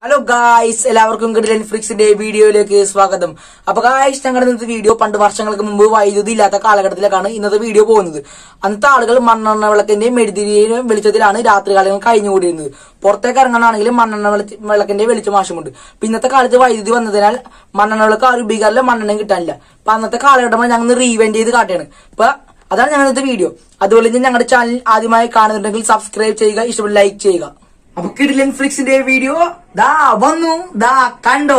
Hello guys എല്ലാവർക്കും കിടിലൻ ഫ്ലിക്സിന്റെ വീഡിയോയിലേക്ക് സ്വാഗതം അപ്പൊ ഗായ്സ് ഞങ്ങളുടെ ഇന്നത്തെ വീഡിയോ പണ്ട് വർഷങ്ങൾക്ക് മുമ്പ് വൈദ്യുതി ഇല്ലാത്ത കാലഘട്ടത്തിലേക്കാണ് ഇന്നത്തെ വീഡിയോ പോകുന്നത് അന്നത്തെ ആളുകൾ മണ്ണെണ്ണ വിളക്കിന്റെയും മെഴുതിരിയുടെയും വെളിച്ചത്തിലാണ് രാത്രികാലങ്ങൾ കഴിഞ്ഞുകൂടിയിരുന്നത് പുറത്തേക്ക് ഇറങ്ങാനാണെങ്കിലും മണ്ണെണ്ണ വെളിച്ച- വിളക്കിന്റെ വെളിച്ചം ആവശ്യമുണ്ട് അപ്പൊ ഇന്നത്തെ കാലത്ത് വൈദ്യുതി വന്നതിനാൽ മണ്ണെണ്ണ വിളക്ക് ആരും ഉപയോഗിക്കാറില്ല മണ്ണെണ്ണ കിട്ടാനില്ല അപ്പൊ അന്നത്തെ കാലഘട്ടം ഞങ്ങൾ റീവെന്റ് ചെയ്ത് കാട്ടുകയാണ് അപ്പൊ അതാണ് ഞങ്ങളുടെ ഇന്നത്തെ വീഡിയോ അതുപോലെ തന്നെ ഞങ്ങളുടെ ചാനൽ ആദ്യമായി കാണുന്നുണ്ടെങ്കിൽ സബ്സ്ക്രൈബ് ചെയ്യുക ഇഷ്ടപ്പെട്ട ലൈക്ക് ചെയ്യുക അപ്പൊ കിഡിലൻ ഫ്ലിക്സിന്റെ വീഡിയോ ദാ വന്നു ദാ കണ്ടോ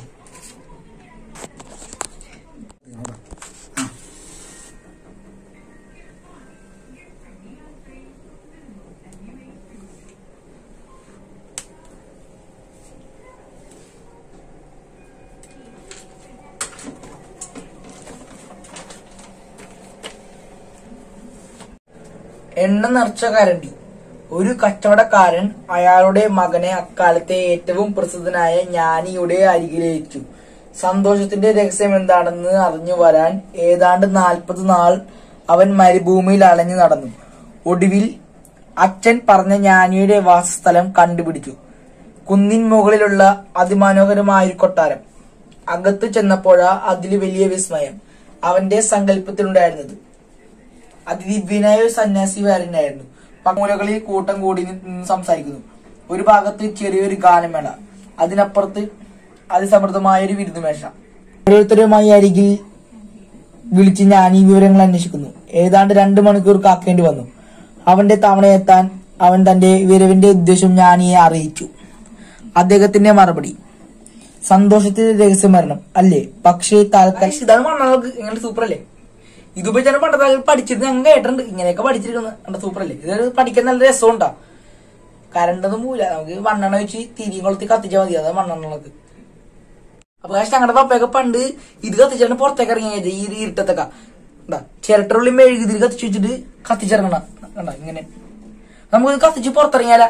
എണ്ണ നിറച്ച കരണ്ടി ഒരു കച്ചവടക്കാരൻ അയാളുടെ മകനെ അക്കാലത്തെ ഏറ്റവും പ്രസിദ്ധനായ ജ്ഞാനിയുടെ അരികിലേറ്റു സന്തോഷത്തിന്റെ രഹസ്യം എന്താണെന്ന് അറിഞ്ഞു വരാൻ ഏതാണ്ട് നാൽപ്പത് നാൾ അവൻ മരുഭൂമിയിൽ അലഞ്ഞു നടന്നു ഒടുവിൽ അച്ഛൻ പറഞ്ഞ ജ്ഞാനിയുടെ വാസസ്ഥലം കണ്ടുപിടിച്ചു കുന്നിൻ മുകളിലുള്ള അതിമനോഹരമായ ഒരു കൊട്ടാരം അകത്ത് ചെന്നപ്പോഴാ അതിൽ വലിയ വിസ്മയം അവന്റെ സങ്കല്പത്തിലുണ്ടായിരുന്നത് അതിദിവ്യനായ ഒരു സന്യാസി വേലനായിരുന്നു പങ്ങൂലകളിൽ കൂട്ടം കൂടി നിന്ന് സംസാരിക്കുന്നു ഒരു ഭാഗത്ത് ചെറിയൊരു ഗാനമേള അതിനപ്പുറത്ത് അതിസമൃദ്ധമായ ഒരു വിരുന്നുമേശ ഓരോരുത്തരുമായി അരികിൽ വിളിച്ച് ഞാൻ ഈ വിവരങ്ങൾ അന്വേഷിക്കുന്നു ഏതാണ്ട് രണ്ടു മണിക്കൂർ കാക്കേണ്ടി വന്നു അവന്റെ തവണയെത്താൻ അവൻ തന്റെ വിരവിന്റെ ഉദ്ദേശം ജ്ഞാനിയെ അറിയിച്ചു അദ്ദേഹത്തിന്റെ മറുപടി സന്തോഷത്തിന്റെ രഹസ്യം വരണം അല്ലേ പക്ഷേ താൽക്കാലിക ഇതാണ് മണ്ണാൾക്ക് ഇങ്ങനെ സൂപ്പർ അല്ലേ ഇതിപ്പോ ഞാൻ പണ്ടത്തെ കാലത്ത് പഠിച്ചിരുന്നു ഞങ്ങൾ കേട്ടിട്ടുണ്ട് ഇങ്ങനെയൊക്കെ പഠിച്ചിരിക്കുന്നത് കണ്ട സൂപ്പർ അല്ലേ ഇത് പഠിക്കാൻ നല്ല രസമുണ്ടാ കരണ്ടൊന്നും മൂല നമുക്ക് മണ്ണെണ്ണ വെച്ച് തിരി കൊളുത്തി കത്തിച്ചാൽ മതി അതാ മണ്ണെണ്ണക്ക് അപ്പൊ കാശ് ഞങ്ങളുടെ പപ്പയൊക്കെ പണ്ട് ഇത് കത്തിച്ചാണ് പുറത്തേക്ക് ഇറങ്ങിയത് ഈ ഒരു ഇരുട്ടത്തൊക്കെ എന്താ ചിരട്ടറുള്ളി മെഴുകുതിരി കത്തിച്ച് വെച്ചിട്ട് കത്തിച്ചിറങ്ങണ കണ്ട ഇങ്ങനെ നമുക്ക് ഇത് കത്തിച്ച് പുറത്തിറങ്ങിയാലാ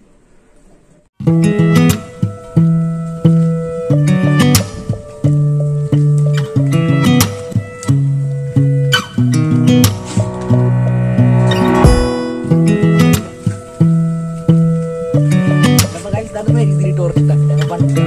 അപ്പൊ guys, ഇതാണ് മെഴുകുതിരി torch ട്ടാ. ഞങ്ങൾ പണ്ട്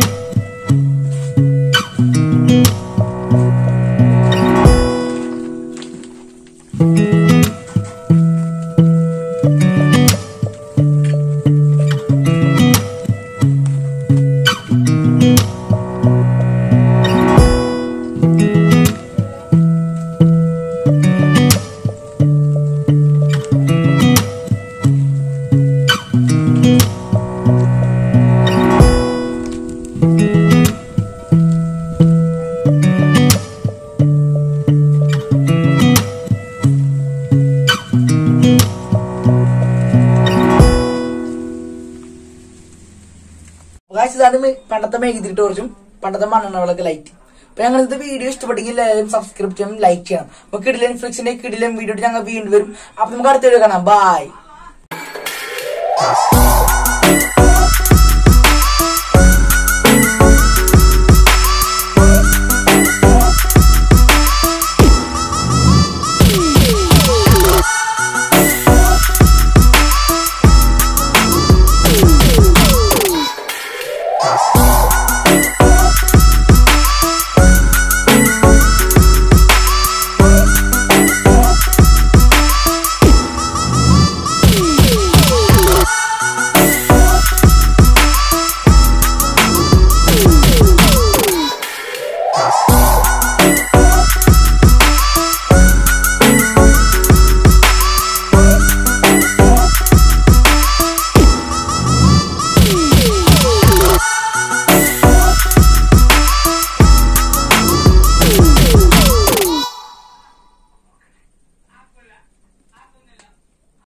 ഗായ്സ് ഇതാണ് മെ- പണ്ടത്തെ മെഴുകുതിരി ടോർച്ചും പണ്ടത്തെ മണ്ണെണ്ണ വിളക്ക് ലൈറ്റ് അപ്പൊ ഞങ്ങൾ ഇത് വീഡിയോ ഇഷ്ടപ്പെട്ടെങ്കിൽ എല്ലാവരും സബ്സ്ക്രൈബ് ചെയ്യണം ലൈക്ക് ചെയ്യണം അപ്പൊ കിടിലൻ ഫ്ലിക്സിന്റെ കിടിലൻ വീഡിയോ ഞങ്ങൾ വീണ്ടും വരും അപ്പൊ നമുക്ക് അടുത്ത വീഡിയോ കാണാം ബൈ